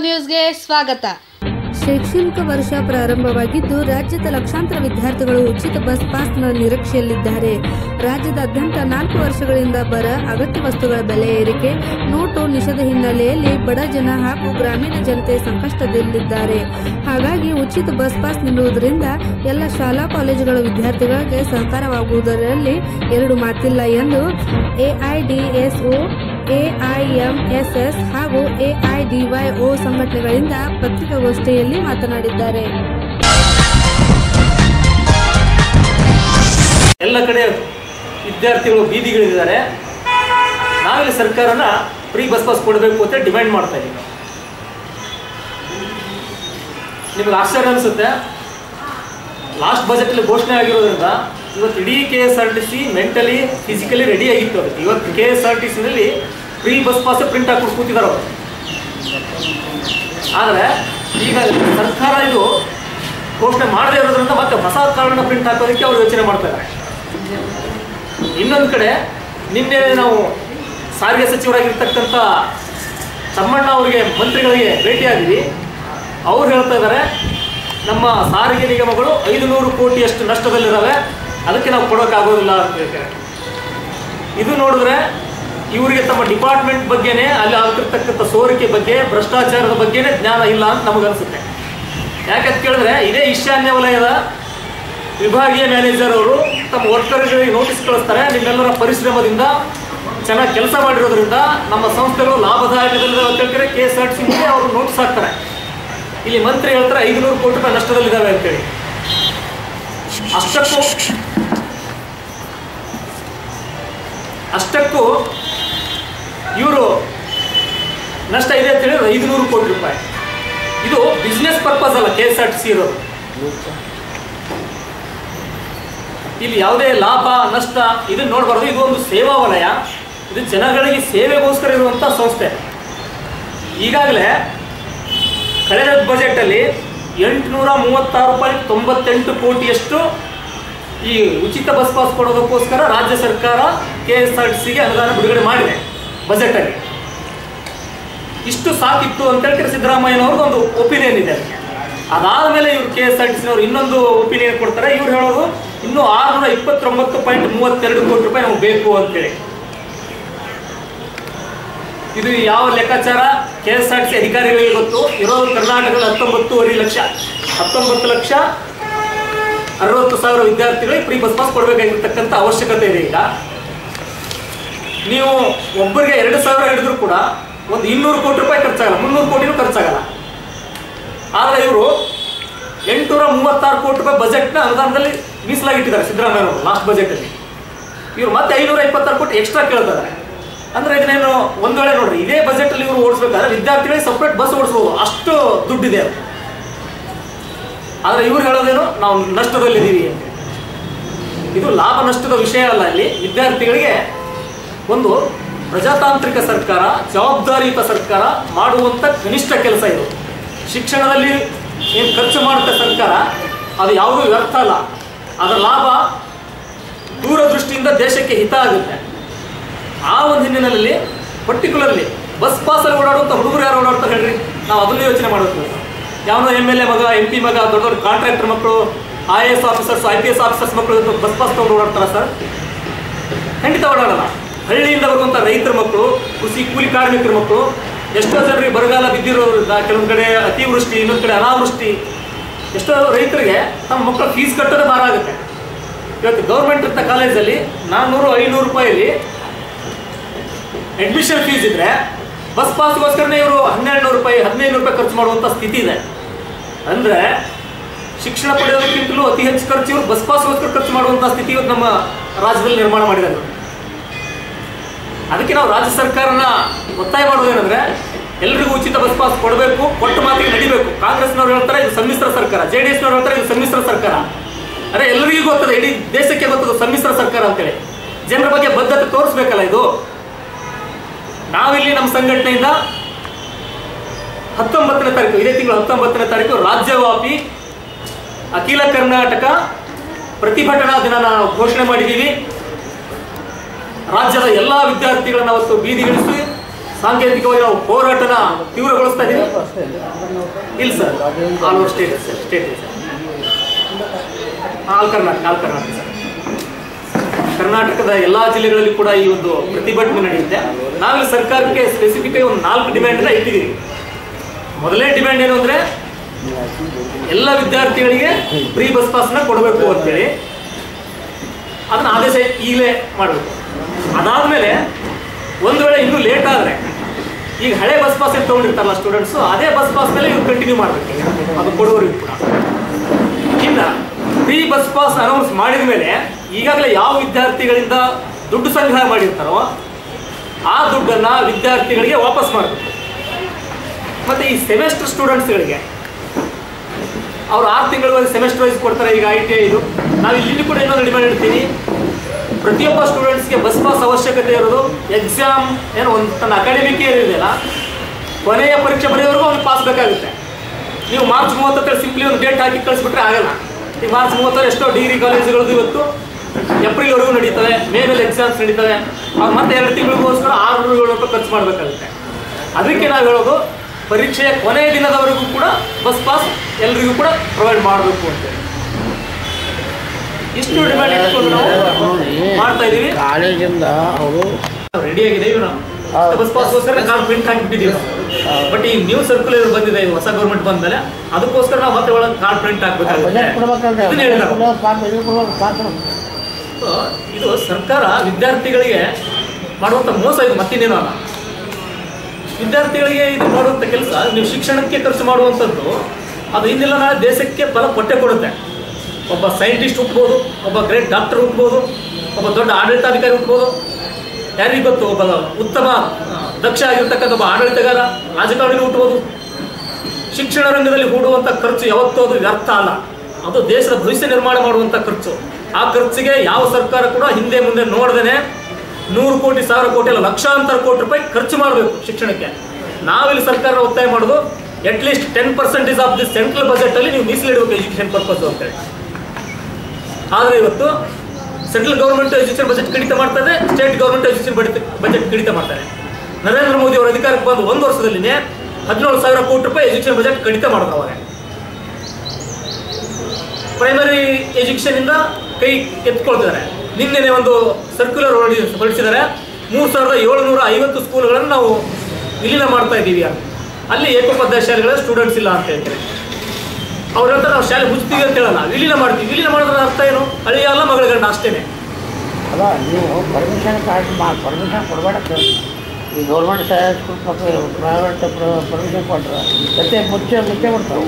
ನ್ಯೂಸ್ಗೆ ಸ್ವಾಗತ ಶೈಕ್ಷಣಿಕ ವರ್ಷ ಪ್ರಾರಂಭವಾಗಿದ್ದು ರಾಜ್ಯದ ಲಕ್ಷಾಂತರ ವಿದ್ಯಾರ್ಥಿಗಳು ಉಚಿತ ಬಸ್ ಪಾಸ್ನ ನಿರೀಕ್ಷೆಯಲ್ಲಿದ್ದಾರೆ ರಾಜ್ಯದಾದ್ಯಂತ ನಾಲ್ಕು ವರ್ಷಗಳಿಂದ ಬರ ಅಗತ್ಯ ವಸ್ತುಗಳ ಬೆಲೆ ಏರಿಕೆ ನೋಟು ನಿಷೇಧ ಹಿನ್ನೆಲೆಯಲ್ಲಿ ಬಡ ಜನ ಹಾಗೂ ಗ್ರಾಮೀಣ ಜನತೆ ಸಂಕಷ್ಟದಲ್ಲಿದ್ದಾರೆ ಹಾಗಾಗಿ ಉಚಿತ ಬಸ್ ಪಾಸ್ ನೀಡುವುದರಿಂದ ಎಲ್ಲ ಶಾಲಾ ಕಾಲೇಜುಗಳ ವಿದ್ಯಾರ್ಥಿಗಳಿಗೆ ಸಹಕಾರವಾಗುವುದರಲ್ಲಿ ಎರಡು ಮಾತಿಲ್ಲ ಎಂದು ಎಐಡಿಎಸ್ಒ ಎಐಎಂಎಸ್ಎಸ್ ಹಾಗೂ ಎಐಡಿವೈಒ ಸಂಘಟನೆಗಳಿಂದ ಪತ್ರಿಕಾಗೋಷ್ಠಿಯಲ್ಲಿ ಮಾತನಾಡಿದ್ದಾರೆ ಎಲ್ಲ ಕಡೆ ವಿದ್ಯಾರ್ಥಿಗಳು ಬೀದಿಗಳಿದ್ದಾರೆ ನಾವಿಲ್ಲಿ ಸರ್ಕಾರನ ಫ್ರೀ ಬಸ್ ಪಾಸ್ ಕೊಡಬೇಕು ಅಂತ ಡಿಮ್ಯಾಂಡ್ ಮಾಡ್ತಾ ಇದ್ದೀವಿ ನಿಮಗೆ ಆಶ್ಚರ್ಯ ಅನಿಸುತ್ತೆ ಲಾಸ್ಟ್ ಬಜೆಟಲ್ಲಿ ಘೋಷಣೆ ಆಗಿರೋದ್ರಿಂದ ಇವತ್ತು ಇಡೀ K S R T C mentally physically ready ಆಗಿತ್ತು ಅದಕ್ಕೆ ಇವತ್ತು ಕೆ ಎಸ್ ಆರ್ ಟಿ ಸಿನಲ್ಲಿ ಫ್ರೀ ಬಸ್ ಪಾಸ್ ಪ್ರಿಂಟ್ ಹಾಕೊಂಡು ಕೂತಿದ್ದಾರೆ ಅವರು ಆದರೆ ಈಗ ಸರ್ಕಾರ ಇದು ಘೋಷಣೆ ಮಾಡದೇ ಇರೋದ್ರಿಂದ ಮತ್ತೆ ಹೊಸ ಕಾರಣ ಪ್ರಿಂಟ್ ಹಾಕೋದಕ್ಕೆ ಅವರು ಯೋಚನೆ ಮಾಡ್ತಾ ಇದ್ದಾರೆ ಇನ್ನೊಂದು ಕಡೆ ನಿನ್ನೆ ನಾವು ಸಾರಿಗೆ ಸಚಿವರಾಗಿರ್ತಕ್ಕಂಥ ತಮ್ಮಣ್ಣ ಅವರಿಗೆ ಮಂತ್ರಿಗಳಿಗೆ ಭೇಟಿಯಾದ್ವಿ ಅವ್ರು ಹೇಳ್ತಾ ಇದ್ದಾರೆ ನಮ್ಮ ಸಾರಿಗೆ ನಿಗಮಗಳು ಐದು ನೂರು ಕೋಟಿಯಷ್ಟು ನಷ್ಟದಲ್ಲಿದ್ದಾವೆ ಅದಕ್ಕೆ ನಾವು ಕೊಡೋಕ್ಕಾಗೋದಿಲ್ಲ ಅಂತ ಹೇಳ್ತಾರೆ ಇದು ನೋಡಿದ್ರೆ ಇವರಿಗೆ ತಮ್ಮ ಡಿಪಾರ್ಟ್ಮೆಂಟ್ ಬಗ್ಗೆನೇ ಅಲ್ಲಿ ಆಗ್ತಿರ್ತಕ್ಕಂಥ ಸೋರಿಕೆ ಬಗ್ಗೆ ಭ್ರಷ್ಟಾಚಾರದ ಬಗ್ಗೆನೇ ಜ್ಞಾನ ಇಲ್ಲ ಅಂತ ನಮಗನ್ಸುತ್ತೆ ಯಾಕಂತ ಕೇಳಿದ್ರೆ ಇದೇ ಈಶಾನ್ಯ ವಲಯದ ವಿಭಾಗೀಯ ಮ್ಯಾನೇಜರ್ ಅವರು ತಮ್ಮ ವರ್ಕರ್ಗಳಿಗೆ ನೋಟಿಸ್ ಕಳಿಸ್ತಾರೆ ನಿಮ್ಮೆಲ್ಲರ ಪರಿಶ್ರಮದಿಂದ ಚೆನ್ನಾಗಿ ಕೆಲಸ ಮಾಡಿರೋದ್ರಿಂದ ನಮ್ಮ ಸಂಸ್ಥೆಗಳು ಲಾಭದಾಯಕದಲ್ಲಿದ್ದಾವೆ ಅಂತ ಹೇಳ್ತಾರೆ K S R T C ಮುಂದೆ ಅವರು ನೋಟಿಸ್ ಹಾಕ್ತಾರೆ ಇಲ್ಲಿ ಮಂತ್ರಿ ಹೇಳ್ತಾರೆ ಐದುನೂರು ಕೋಟಿ ರೂಪಾಯಿ ನಷ್ಟದಲ್ಲಿದ್ದಾವೆ ಅಂತೇಳಿ ಅಷ್ಟಕ್ಕೂ ಅಷ್ಟಕ್ಕೂ ಇವರು ನಷ್ಟ ಇದೆ ಅಂತ ಹೇಳಿದ್ರೆ ಐದುನೂರು ಕೋಟಿ ರೂಪಾಯಿ ಇದು ಬಿಸ್ನೆಸ್ ಪರ್ಪಸ್ ಅಲ್ಲ K S R T C ಇರೋದು ಇಲ್ಲಿ ಯಾವುದೇ ಲಾಭ ನಷ್ಟ ಇದನ್ನ ನೋಡಬಾರ್ದು ಇದು ಒಂದು ಸೇವಾ ವಲಯ ಇದು ಜನಗಳಿಗೆ ಸೇವೆಗೋಸ್ಕರ ಇರುವಂಥ ಸಂಸ್ಥೆ ಈಗಾಗಲೇ ಕಳೆದ ಬಜೆಟಲ್ಲಿ ಎಂಟುನೂರ ಮೂವತ್ತಾರು ಪಾಯಿಂಟ್ ತೊಂಬತ್ತೆಂಟು ಕೋಟಿಯಷ್ಟು ಈ ಉಚಿತ ಬಸ್ ಪಾಸ್ ಕೊಡೋದಕ್ಕೋಸ್ಕರ ರಾಜ್ಯ ಸರ್ಕಾರ ಕೆ ಎಸ್ ಆರ್ ಟಿ ಸಿಗೆ ಅನುದಾನ ಬಿಡುಗಡೆ ಮಾಡಿದೆ ಬಜೆಟಲ್ಲಿ ಇಷ್ಟು ಸಾಕಿತ್ತು ಅಂತ ಹೇಳ್ತಾರೆ ಸಿದ್ದರಾಮಯ್ಯನವ್ರದ್ದು ಒಂದು ಒಪಿನಿಯನ್ ಇದೆ ಅದಕ್ಕೆ ಅದಾದಮೇಲೆ ಇವ್ರು ಕೆ ಎಸ್ ಆರ್ ಟಿ ಸಿನವ್ರು ಇನ್ನೊಂದು ಒಪಿನಿಯನ್ ಕೊಡ್ತಾರೆ ಇವ್ರು ಹೇಳೋದು ಇನ್ನೂ ಆರುನೂರ ಇಪ್ಪತ್ತೊಂಬತ್ತು ಪಾಯಿಂಟ್ ಮೂವತ್ತೆರಡು ಕೋಟಿ ರೂಪಾಯಿ ನಮ್ಗೆ ಬೇಕು ಅಂತೇಳಿ ಇದು ಯಾವ ಲೆಕ್ಕಾಚಾರ K S R T C ಅಧಿಕಾರಿಗಳಿಗೆ ಗೊತ್ತು ಇರೋದು ಕರ್ನಾಟಕದ ಹತ್ತೊಂಬತ್ತುವರೆ ಲಕ್ಷ ಹತ್ತೊಂಬತ್ತು ಲಕ್ಷ ಅರವತ್ತು ಸಾವಿರ ವಿದ್ಯಾರ್ಥಿಗಳಿಗೆ ಫ್ರೀ ಬಸ್ ಪಾಸ್ ಕೊಡಬೇಕಾಗಿರ್ತಕ್ಕಂಥ ಅವಶ್ಯಕತೆ ಇದೆ ಈಗ ನೀವು ಒಬ್ಬರಿಗೆ ಎರಡು ಸಾವಿರ ಹಿಡಿದ್ರು ಕೂಡ ಒಂದು ಇನ್ನೂರು ಕೋಟಿ ರೂಪಾಯಿ ಖರ್ಚಾಗಲ್ಲ ಮುನ್ನೂರು ಕೋಟಿನೂ ಖರ್ಚಾಗಲ್ಲ ಆದರೆ ಇವರು ಎಂಟುನೂರ ಮೂವತ್ತಾರು ಕೋಟಿ ರೂಪಾಯಿ ಬಜೆಟ್ನ ಅನುದಾನದಲ್ಲಿ ಮೀಸಲಾಗಿಟ್ಟಿದ್ದಾರೆ ಸಿದ್ದರಾಮಯ್ಯ ಅವರು ಲಾಸ್ಟ್ ಬಜೆಟಲ್ಲಿ ಇವರು ಮತ್ತೆ ಐನೂರ ಇಪ್ಪತ್ತಾರು ಕೋಟಿ ಎಕ್ಸ್ಟ್ರಾ ಕೇಳ್ತಾರೆ ಅಂದ್ರೆ ಇದನ್ನೇನು ಒಂದ್ ವೇಳೆ ನೋಡ್ರಿ ಇದೇ ಬಜೆಟಲ್ಲಿ ಇವರು ಓಡಿಸ್ಬೇಕಾದ್ರೆ ವಿದ್ಯಾರ್ಥಿಗಳಿಗೆ ಸಪ್ರೇಟ್ ಬಸ್ ಓಡಿಸ್ಬೋದು ಅಷ್ಟು ದುಡ್ಡಿದೆ ಅದು ಆದರೆ ಇವ್ರು ಹೇಳೋದೇನು ನಾವು ನಷ್ಟದಲ್ಲಿದ್ದೀವಿ ಅಂತ ಇದು ಲಾಭ ನಷ್ಟದ ವಿಷಯ ಅಲ್ಲ ಇಲ್ಲಿ ವಿದ್ಯಾರ್ಥಿಗಳಿಗೆ ಒಂದು ಪ್ರಜಾತಾಂತ್ರಿಕ ಸರ್ಕಾರ ಜವಾಬ್ದಾರಿಯುತ ಸರ್ಕಾರ ಮಾಡುವಂಥ ಕನಿಷ್ಠ ಕೆಲಸ ಇದು ಶಿಕ್ಷಣದಲ್ಲಿ ಏನು ಖರ್ಚು ಮಾಡುತ್ತೆ ಸರ್ಕಾರ ಅದು ಯಾವುದೂ ವ್ಯರ್ಥ ಅಲ್ಲ ಅದರ ಲಾಭ ದೂರದೃಷ್ಟಿಯಿಂದ ದೇಶಕ್ಕೆ ಹಿತ ಆಗುತ್ತೆ ಆ ಒಂದು ಹಿನ್ನೆಲೆಯಲ್ಲಿ ಪರ್ಟಿಕ್ಯುಲರ್ಲಿ ಬಸ್ ಪಾಸಲ್ಲಿ ಓಡಾಡುವಂಥ ಹುಡುಗರು ಯಾರು ಓಡಾಡ್ತಾರೆ ಹೇಳ್ರಿ ನಾವು ಅದನ್ನು ಯೋಚನೆ ಮಾಡಬೇಕು ಯಾವನೋ ಎಮ್ ಎಲ್ ಎ ಮಗ ಎಂ ಪಿ ಮಗ ದೊಡ್ಡ ದೊಡ್ಡ ಕಾಂಟ್ರಾಕ್ಟರ್ ಮಕ್ಕಳು I A S officers I P S officers ಮಕ್ಕಳು ಇವತ್ತು ಬಸ್ ಪಾಸ್ ತೊಗೊಂಡು ಓಡಾಡ್ತಾರ ಸರ್ ಖಂಡಿತ ಓಡಾಡಲ್ಲ ಹಳ್ಳಿಯಿಂದ ಬರುವಂಥ ರೈತರ ಮಕ್ಕಳು ಕೃಷಿ ಕೂಲಿ ಕಾರ್ಮಿಕರ ಮಕ್ಕಳು ಎಷ್ಟೋ ಜನರಿಗೆ ಬರಗಾಲ ಬಿದ್ದಿರೋದ್ರಿಂದ ಕೆಲವೊಂದು ಕಡೆ ಅತಿವೃಷ್ಟಿ ಇನ್ನೊಂದು ಕಡೆ ಅನಾವೃಷ್ಟಿ ಎಷ್ಟೋ ರೈತರಿಗೆ ತಮ್ಮ ಮಕ್ಕಳ ಫೀಸ್ ಕಟ್ಟೋದೇ ಭಾರ ಆಗುತ್ತೆ ಇವತ್ತು ಗೌರ್ಮೆಂಟ್ ಅಂತ ಕಾಲೇಜಲ್ಲಿ ನಾನ್ನೂರು ಐನೂರು ರೂಪಾಯಲ್ಲಿ ಅಡ್ಮಿಷನ್ ಫೀಸ್ ಇದ್ರೆ ಬಸ್ ಪಾಸ್ಗೋಸ್ಕರನೇ ಇವರು ಹನ್ನೆರಡು ನೂರು ರೂಪಾಯಿ ಹದಿನೈದು ರೂಪಾಯಿ ಖರ್ಚು ಮಾಡುವಂಥ ಸ್ಥಿತಿ ಇದೆ ಅಂದರೆ ಶಿಕ್ಷಣ ಪಡೆಯೋದಕ್ಕಿಂತಲೂ ಅತಿ ಹೆಚ್ಚು ಖರ್ಚು ಇವರು ಬಸ್ ಪಾಸ್ಗೋಸ್ಕರ ಖರ್ಚು ಮಾಡುವಂಥ ಸ್ಥಿತಿ ಇವತ್ತು ನಮ್ಮ ರಾಜ್ಯದಲ್ಲಿ ನಿರ್ಮಾಣ ಮಾಡಿದ್ದಾರೆ ಅದಕ್ಕೆ ನಾವು ರಾಜ್ಯ ಸರ್ಕಾರನ ಒತ್ತಾಯ ಮಾಡೋದೇನೆಂದ್ರೆ ಎಲ್ರಿಗೂ ಉಚಿತ ಬಸ್ ಪಾಸ್ ಕೊಡಬೇಕು ಕೊಟ್ಟ ಮಾತಿಗೆ ನಡಿಬೇಕು ಕಾಂಗ್ರೆಸ್ನವ್ರು ಹೇಳ್ತಾರೆ ಇದು ಸಮ್ಮಿಶ್ರ ಸರ್ಕಾರ ಜೆ ಡಿ ಎಸ್ನವ್ರು ಹೇಳ್ತಾರೆ ಇದು ಸಮ್ಮಿಶ್ರ ಸರ್ಕಾರ ಅರೆ ಎಲ್ಲರಿಗೂ ಗೊತ್ತದೆ ಇಡೀ ದೇಶಕ್ಕೆ ಗೊತ್ತದು ಸಮ್ಮಿಶ್ರ ಸರ್ಕಾರ ಅಂತೇಳಿ ಜನರ ಬಗ್ಗೆ ಬದ್ಧತೆ ತೋರಿಸ್ಬೇಕಲ್ಲ ಇದು ನಾವಿಲ್ಲಿ ನಮ್ಮ ಸಂಘಟನೆಯಿಂದ ಹತ್ತೊಂಬತ್ತನೇ ತಾರೀಕು ಇದೇ ತಿಂಗಳು ಹತ್ತೊಂಬತ್ತನೇ ತಾರೀಕು ರಾಜ್ಯವ್ಯಾಪಿ ಅಖಿಲ ಕರ್ನಾಟಕ ಪ್ರತಿಭಟನಾ ದಿನ ನಾವು ಘೋಷಣೆ ಮಾಡಿದ್ದೀವಿ ರಾಜ್ಯದ ಎಲ್ಲ ವಿದ್ಯಾರ್ಥಿಗಳನ್ನ ಅವತ್ತು ಬೀದಿಗಿಳಿಸಿ ಸಾಂಕೇತಿಕವಾಗಿ ನಾವು ಹೋರಾಟನ ತೀವ್ರಗೊಳಿಸ್ತಾ ಇದ್ದೀವಿ ಇಲ್ಲ sir all over state sir state sir all Karnataka all Karnataka sir ಕರ್ನಾಟಕದ ಎಲ್ಲಾ ಜಿಲ್ಲೆಗಳಲ್ಲಿ ಕೂಡ ಈ ಒಂದು ಪ್ರತಿಭಟನೆ ನಡೆಯುತ್ತೆ ನಾವಿಲ್ಲಿ ಸರ್ಕಾರಕ್ಕೆ ಸ್ಪೆಸಿಫಿಕ್ ಆಗಿ ಒಂದು ನಾಲ್ಕು ಡಿಮ್ಯಾಂಡ್ ಇಟ್ಟಿದ್ದೀವಿ ಮೊದಲನೇ ಡಿಮ್ಯಾಂಡ್ ಏನು ಅಂದ್ರೆ ಎಲ್ಲ ವಿದ್ಯಾರ್ಥಿಗಳಿಗೆ ಫ್ರೀ ಬಸ್ ಪಾಸ್ನ ಕೊಡಬೇಕು ಅಂತೇಳಿ ಅದನ್ನ ಆದೇಶ ಈಗಲೇ ಮಾಡಬೇಕು ಅದಾದ್ಮೇಲೆ ಒಂದು ವೇಳೆ ಇನ್ನೂ ಲೇಟ್ ಆದರೆ ಈಗ ಹಳೆ ಬಸ್ ಪಾಸ್ ಏನು ತೊಗೊಂಡಿರ್ತಾರಲ್ಲ ಸ್ಟೂಡೆಂಟ್ಸು ಅದೇ ಬಸ್ ಪಾಸ್ ಮೇಲೆ ಇವ್ರು ಕಂಟಿನ್ಯೂ ಮಾಡಬೇಕು ಅದು ಕೊಡುವವರಿಗೂ ಕೂಡ ಇನ್ನು ಫ್ರೀ ಬಸ್ ಪಾಸ್ ಅನೌನ್ಸ್ ಮಾಡಿದ ಮೇಲೆ ಈಗಾಗಲೇ ಯಾವ ವಿದ್ಯಾರ್ಥಿಗಳಿಂದ ದುಡ್ಡು ಸಂಗ್ರಹ ಮಾಡಿರ್ತಾರೋ ಆ ದುಡ್ಡನ್ನ ವಿದ್ಯಾರ್ಥಿಗಳಿಗೆ ವಾಪಸ್ ಮಾಡಬೇಕು ಮತ್ತೆ ಈ ಸೆಮೆಸ್ಟರ್ ಸ್ಟೂಡೆಂಟ್ಸ್ಗಳಿಗೆ ಅವ್ರು ಆರು ತಿಂಗಳು ಸೆಮೆಸ್ಟರ್ ವೈಸ್ ಕೊಡ್ತಾರೆ ಈಗ ಐ ಟಿ ಐದು ನಾವು ಇಲ್ಲಿ ಕೂಡ ಇನ್ನೊಂದು ಡಿಮ್ಯಾಂಡ್ ಇಡ್ತೀವಿ ಪ್ರತಿಯೊಬ್ಬ ಸ್ಟೂಡೆಂಟ್ಸ್ಗೆ ಬಸ್ ಪಾಸ್ ಅವಶ್ಯಕತೆ ಇರೋದು ಎಕ್ಸಾಮ್ ಏನು ಒಂದು ತನ್ನ ಅಕಾಡೆಮಿಕ್ ಇಯರ್ ಇದೆಯಲ್ಲ ಕೊನೆಯ ಪರೀಕ್ಷೆ ಬರೆಯೋವರೆಗೂ ಅವ್ನಿಗೆ ಪಾಸ್ ಬೇಕಾಗುತ್ತೆ ನೀವು ಮಾರ್ಚ್ ಮೂವತ್ತಕ್ಕೆ ಸಿಂಪ್ಲಿ ಒಂದು ಡೇಟ್ ಹಾಕಿ ಕಳಿಸ್ಬಿಟ್ರೆ ಆಗಲ್ಲ ಈ ಮಾರ್ಚ್ ಮೂವತ್ತರ ಎಷ್ಟೋ ಡಿಗ್ರಿ ಕಾಲೇಜುಗಳದ್ದು ಇವತ್ತು ಏಪ್ರಿಲ್ವರೆಗೂ ನಡೀತವೆ ಮೇನಲ್ಲಿ ಎಕ್ಸಾಮ್ಸ್ ನಡೀತವೆ ಅವ್ರು ಮತ್ತೆ ಎರಡು ತಿಂಗಳಿಗೋಸ್ಕರ ಆರುನೂರು ಏಳು ರೂಪಾಯಿ ಖರ್ಚು ಮಾಡಬೇಕಾಗುತ್ತೆ ಅದಕ್ಕೆ ನಾವು ಹೇಳೋದು ಪರೀಕ್ಷೆಯ ಕೊನೆಯ ದಿನದವರೆಗೂ ಕೂಡ ಬಸ್ ಪಾಸ್ ಎಲ್ರಿಗೂ ಕೂಡ ಪ್ರೊವೈಡ್ ಮಾಡಬೇಕು ಅಂತೇಳಿ ಇಷ್ಟು ಡಿಮ್ಯಾಂಡ್ ಇಟ್ಕೊಂಡು ನಾವು ಮಾಡ್ತಾ ಇದೀವಿ ಕಾಲೇಜಿಂದ ಅವರು ರೆಡಿ ಆಗಿದೆ ಇವು ನಾವು ಬಸ್ ಪಾಸ್ಗೋಸ್ಕರ ನಾವು ಪ್ರಿಂಟ್ ಹಾಕಿಬಿಟ್ಟಿದ್ದೀವಿ ಬಟ್ ಈ ನ್ಯೂ ಸರ್ಕ್ಯುಲರ್ ಬಂದಿದೆ ಈ ಹೊಸ ಗೌರ್ಮೆಂಟ್ ಬಂದ್ಮೇಲೆ ಅದಕ್ಕೋಸ್ಕರ ನಾವು ಮತ್ತೆ ಒಳಗೆ ಕಾರ್ಡ್ ಪ್ರಿಂಟ್ ಹಾಕ್ಬೇಕಾಗುತ್ತೆ ಬಜೆಟ್ ಕೊಡ್ಬೇಕಂದ್ರೆ ಇದನ್ನ ಹೇಳಿದ್ರು. ಬಜೆಟ್ ಕೊಡ್ಬೇಕು ಪಾತ್ರ So, ಇದು ಸರ್ಕಾರ ವಿದ್ಯಾರ್ಥಿಗಳಿಗೆ ಮಾಡುವಂತ ಮೋಸ ಇದು ಮತ್ತಿನ್ನೇನು ಅಲ್ಲ ವಿದ್ಯಾರ್ಥಿಗಳಿಗೆ ಇದು ಮಾಡುವಂತ ಕೆಲಸ ನೀವು ಶಿಕ್ಷಣಕ್ಕೆ ಖರ್ಚು ಮಾಡುವಂಥದ್ದು ಅದು ಇನ್ನೆಲ್ಲ ನಾಳೆ ದೇಶಕ್ಕೆ ಫಲ ಕೊಟ್ಟೆ ಕೊಡುತ್ತೆ ಒಬ್ಬ ಸೈಂಟಿಸ್ಟ್ ಹುಟ್ಬೋದು ಒಬ್ಬ ಗ್ರೇಟ್ ಡಾಕ್ಟರ್ ಹುಟ್ಬೋದು ಒಬ್ಬ ದೊಡ್ಡ ಆಡಳಿತಾಧಿಕಾರಿ ಹುಟ್ಬೋದು ಯಾರಿಗೆ ಗೊತ್ತು ಒಬ್ಬ ಉತ್ತಮ ಆ, ದಕ್ಷ ಆಗಿರ್ತಕ್ಕಂಥ ಒಬ್ಬ ಆಡಳಿತಗಾರ ರಾಜಕಾರಣಿ ಹುಟ್ಬೋದು ಶಿಕ್ಷಣ ರಂಗದಲ್ಲಿ ಹೂಡುವಂಥ ಖರ್ಚು ಯಾವತ್ತೂ ಅದು ವ್ಯರ್ಥ ಅಲ್ಲ ಅದು ದೇಶದ ಭವಿಷ್ಯ ನಿರ್ಮಾಣ ಮಾಡುವಂಥ ಖರ್ಚು ಆ ಖರ್ಚಿಗೆ ಯಾವ ಸರ್ಕಾರ ಕೂಡ ಹಿಂದೆ ಮುಂದೆ ನೋಡ್ದೇನೆ ನೂರು ಕೋಟಿ ಸಾವಿರ ಕೋಟಿ ಅಲ್ಲ ಲಕ್ಷಾಂತರ ಕೋಟಿ ರೂಪಾಯಿ ಖರ್ಚು ಮಾಡಬೇಕು ಶಿಕ್ಷಣಕ್ಕೆ ನಾವಿಲ್ಲಿ ಸರ್ಕಾರ ಒತ್ತಾಯ ಮಾಡೋದು at least ten percentage of the central budget ಅಲ್ಲಿ ನೀವು ಮೀಸಲಿಡಬೇಕು ಎಜುಕೇಶನ್ ಪರ್ಪಸ್ ಅಂತೇಳಿ ಆದರೆ ಇವತ್ತು ಸೆಂಟ್ರಲ್ ಗೌರ್ಮೆಂಟ್ ಎಜುಕೇಶನ್ ಬಜೆಟ್ ಕಡಿತ ಮಾಡ್ತಾರೆ ಸ್ಟೇಟ್ ಗೌರ್ಮೆಂಟ್ ಎಜುಕೇಶನ್ ಬಜೆಟ್ ಕಡಿತ ಮಾಡ್ತಾರೆ ನರೇಂದ್ರ ಮೋದಿ ಅವರು ಅಧಿಕಾರಕ್ಕೆ ಬಂದು ಒಂದು ವರ್ಷದಲ್ಲಿನೇ ಹದಿನೇಳು ಸಾವಿರ ಕೋಟಿ ರೂಪಾಯಿ ಎಜುಕೇಶನ್ ಬಜೆಟ್ ಕಡಿತ ಮಾಡಿದ್ರು ಅವಾಗ ಪ್ರೈಮರಿ ಎಜುಕೇಶನ್ ಇಂದ ಕೈ ಎತ್ಕೊಳ್ತಿದ್ದಾರೆ ನಿನ್ನೆನೆ ಒಂದು ಸರ್ಕ್ಯುಲರ್ ಹೊರಡಿಸಿದ್ದಾರೆ ಮೂರು ಸಾವಿರದ ಏಳುನೂರ ಐವತ್ತು ಸ್ಕೂಲ್ಗಳನ್ನು ನಾವು ವಿಲೀನ ಮಾಡ್ತಾ ಇದ್ದೀವಿ ಅಂತ. ಅಲ್ಲಿ ಏಕೋಪಾಧ್ಯಾಯ ಶಾಲೆಗಳ ಸ್ಟೂಡೆಂಟ್ಸ್ ಇಲ್ಲ ಅಂತ ಹೇಳ್ತಾರೆ ಅವ್ರು ಹೇಳ್ತಾರೆ ನಾವು ಶಾಲೆ ಮುಚ್ತೀವಿ ಅಂತ ಹೇಳಲ್ಲ ವಿಲೀನ ಮಾಡ್ತೀವಿ ವಿಲೀನ ಮಾಡೋದ್ರ ಅರ್ಥ ಏನು ಅಳಿಯ ಅಲ್ಲ ಮಗಳ ಗಂಡ ಅಷ್ಟೇನೆ ಅಲ್ಲ ನೀವು ಪರ್ಮಿಷನ್ ಕಾರ್ಡ್ ಮಾ ಪರ್ಮಿಷನ್ ಕೊಡಬೇಡ ಈ ಗೌರ್ಮೆಂಟ್ ಸ್ಕೂಲ್ ಪ್ರೈವೇಟ್ ಪರ್ಮಿಷನ್ ಕೊಟ್ರೆ ಮತ್ತೆ ಮುಚ್ಚೆ ಮುಚ್ಚೆ ಬಿಡ್ತಾವೆ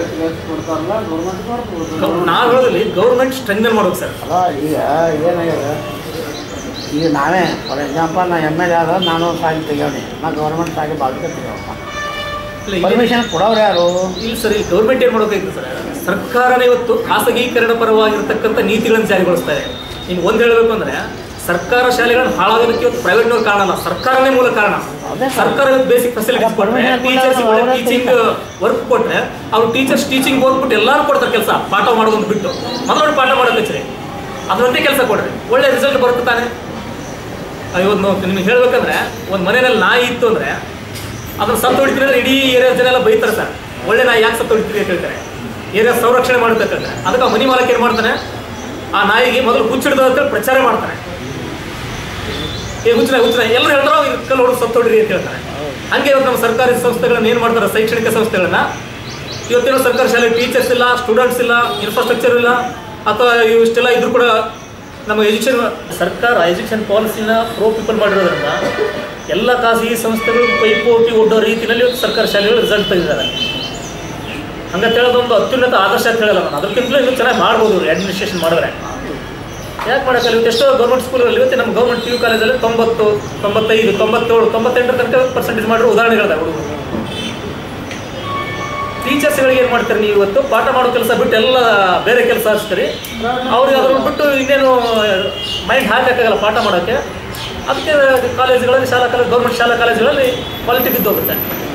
ನಾವು ಹೇಳೋದ್ರಲ್ಲಿ ಗೌರ್ಮೆಂಟ್ ಸ್ಟ್ರೆಂಗನ್ ಮಾಡ್ಬೇಕು ಸರ್ ಅಲ್ಲ ಈಗ ಏನಾಗಿದೆ ಈಗ ನಾವೇ ಫಾರ್ ಎಕ್ಸಾಂಪಲ್ ನಾ ಎಮ್ ಎಲ್ ಎ ಆದ ನಾನು ಸಾಗಿ ತೆಗಿಯೋಣಿ ನಾ ಗೌರ್ಮೆಂಟ್ ಸಾಗಿ ಬಾಳ್ಕೆ ತೆಗಿಯೋಪ್ಪ ಇಲ್ಲ, ಇಲ್ಲಿ- ಪರ್ಮಿಷನ್ ಕೊಡೋರು ಯಾರು ಇಲ್ಲ ಸರ್ ಈ ಗೌರ್ಮೆಂಟ್ ಏನ್ ಮಾಡಬೇಕಾಗಿತ್ತು ಸರ್ ಸರ್ಕಾರನೇ ಇವತ್ತು ಖಾಸಗೀಕರಣ ಪರವಾಗಿರ್ತಕ್ಕಂಥ ನೀತಿಗಳನ್ನು ಜಾರಿಗೊಳಿಸ್ತಾ ಇದೆ ನಿಮ್ಗೆ ಒಂದ್ ಹೇಳ್ಬೇಕು ಅಂದ್ರೆ ಸರ್ಕಾರ ಶಾಲೆಗಳನ್ನು ಹಾಳಾಗೋದಕ್ಕೆ ಇವತ್ತು ಪ್ರೈವೇಟ್ನವ್ರು ಕಾರಣ ಅಲ್ಲ ಸರ್ಕಾರನೇ ಮೂಲ ಕಾರಣ ಅದೇ ಸರ್. ಸರ್ಕಾರ ಬೇಸಿಕ್ ಫೆಸಿಲಿಟೀಸ್ ಕೊಟ್ಟರೆ permission ಟೀಚರ್ಸ್ ಕೊಡಲ್ಲ, ಅವರೇ ಟೀಚಿಂಗ್ ವರ್ಕ್ ಕೊಟ್ರೆ ಅವ್ರು ಟೀಚರ್ಸ್ ಟೀಚಿಂಗ್ ಓದ್ಬಿಟ್ಟು ಎಲ್ಲರೂ ಕೊಡ್ತಾರೆ ಕೆಲಸ ಪಾಠ ಮಾಡೋದನ್ನ ಬಿಟ್ಟು ಮೊದಲು ಪಾಠ ಮಾಡೋಕೆ ಹಚ್ಚಿರಿ ಅದರಂತೆ ಕೆಲಸ ಕೊಡ್ರಿ ಒಳ್ಳೆ ರಿಸಲ್ಟ್ ಬರುತ್ತೆ ತಾನೆ ಇವತ್ತು ನಿಮ್ಗೆ ಹೇಳ್ಬೇಕಂದ್ರೆ ಒಂದು ಮನೆಯಲ್ಲಿ ನಾಯಿ ಇತ್ತು ಅಂದ್ರೆ ಅದನ್ನ ಸತ್ತು ಹೊಡಿತೀನಿ ಅಂದ್ರೆ ಇಡೀ ಏರಿಯಾ ಜನ ಎಲ್ಲ ಬೈತಾರೆ ಸರ್ ಒಳ್ಳೆ ನಾಯಿ ಯಾಕೆ ಸತ್ತು ಹೊಡಿತೀರಿ ಅಂತ ಹೇಳ್ತಾರೆ ಏರಿಯಾ ಸಂರಕ್ಷಣೆ ಮಾಡಬೇಕಂದ್ರೆ ಅದಕ್ಕೆ ಆ ಮನಿ ಮಾಲಕ ಏನು ಮಾಡ್ತಾನೆ ಆ ನಾಯಿಗೆ ಮೊದಲು ಹುಚ್ಚಿಡ್ದು ಅಂತೇಳಿ ಪ್ರಚಾರ ಮಾಡ್ತಾನೆ ಏ ಹುಚ್ಚನ ಹುಚ್ಚನ ಎಲ್ಲರೂ ಹೇಳ್ತಾರೋ ಇದು ಕಲ್ಲು ಹೊಡೆದು ಸತ್ತು ಹೊಡಿರಿ ಅಂತ ಹೇಳ್ತಾರೆ ಹಂಗೆ ಇವತ್ತು ನಮ್ಮ ಸರ್ಕಾರಿ ಸಂಸ್ಥೆಗಳನ್ನ ಏನು ಮಾಡ್ತಾರೆ ಶೈಕ್ಷಣಿಕ ಸಂಸ್ಥೆಗಳನ್ನ ಇವತ್ತಿನ ಸರ್ಕಾರಿ ಶಾಲೆ ಟೀಚರ್ಸ್ ಇಲ್ಲ ಸ್ಟೂಡೆಂಟ್ಸ್ ಇಲ್ಲ ಇನ್ಫ್ರಾಸ್ಟ್ರಕ್ಚರ್ ಇಲ್ಲ ಅಥವಾ ಇಷ್ಟೆಲ್ಲ ಇದ್ರು ಕೂಡ ನಮ್ಮ ಎಜುಕೇಷನ್ ಸರ್ಕಾರ ಎಜುಕೇಷನ್ ಪಾಲಿಸಿನ ಪ್ರೋ ಪೀಪಲ್ ಮಾಡಿರೋದ್ರಿಂದ ಎಲ್ಲ ಖಾಸಗಿ ಸಂಸ್ಥೆಗಳು ಪೈಪೋಟಿ ಒಡ್ಡೋ ರೀತಿಯಲ್ಲಿ ಇವತ್ತು ಸರ್ಕಾರಿ ಶಾಲೆಗಳು ರಿಸಲ್ಟ್ ತೆಗೆದಿದ್ದಾರೆ ಹಂಗಂತ ಹೇಳೋದೊಂದು ಅತ್ಯುನ್ನತ ಆದರ್ಶ ಅಂತ ಹೇಳಲ್ಲ ನಾನು ಅದಕ್ಕಿಂತಲೂ ಇನ್ನೂ ಚೆನ್ನಾಗಿ ಮಾಡ್ಬೋದು ಅಡ್ಮಿನಿಸ್ಟ್ರೇಷನ್ ಮಾಡಿದ್ರೆ ಯಾಕೆ ಮಾಡೋಕ್ಕಲ್ಲ ಇವತ್ತು ಎಷ್ಟೋ ಗೌರ್ಮೆಂಟ್ ಸ್ಕೂಲ್ಗಳಲ್ಲಿ ಇವತ್ತು ನಮ್ಮ ಗೌರ್ಮೆಂಟ್ ಪಿ ಯು ಕಾಲೇಜಲ್ಲಿ ತೊಂಬತ್ತು ತೊಂಬತ್ತೈದು ತೊಂಬತ್ತೇಳು ತೊಂಬತ್ತೆಂಟರ ತನಕ ಪರ್ಸೆಂಟೇಜ್ ಮಾಡಿರೋ ಉದಾಹರಣೆಗಳಿದೆ ಹುಡುಗರು ಟೀಚರ್ಸ್ಗಳಿಗೆ ಏನು ಮಾಡ್ತಾರೆ ನೀವು ಇವತ್ತು ಪಾಠ ಮಾಡೋ ಕೆಲಸ ಬಿಟ್ಟು ಎಲ್ಲ ಬೇರೆ ಕೆಲಸ ಹಚ್ತೀರಿ ಅವ್ರಿಗೆ ಅದನ್ನು ಬಿಟ್ಟು ಇನ್ನೇನು ಮೈಂಡ್ ಹಾಕಾಗಲ್ಲ ಪಾಠ ಮಾಡೋಕ್ಕೆ ಅದಕ್ಕೆ ಕಾಲೇಜುಗಳಲ್ಲಿ ಶಾಲಾ ಕಾಲೇಜ್ ಗೌರ್ಮೆಂಟ್ ಶಾಲಾ ಕಾಲೇಜುಗಳಲ್ಲಿ ಕ್ವಾಲಿಟಿ ಬಿದ್ದೋಗುತ್ತೆ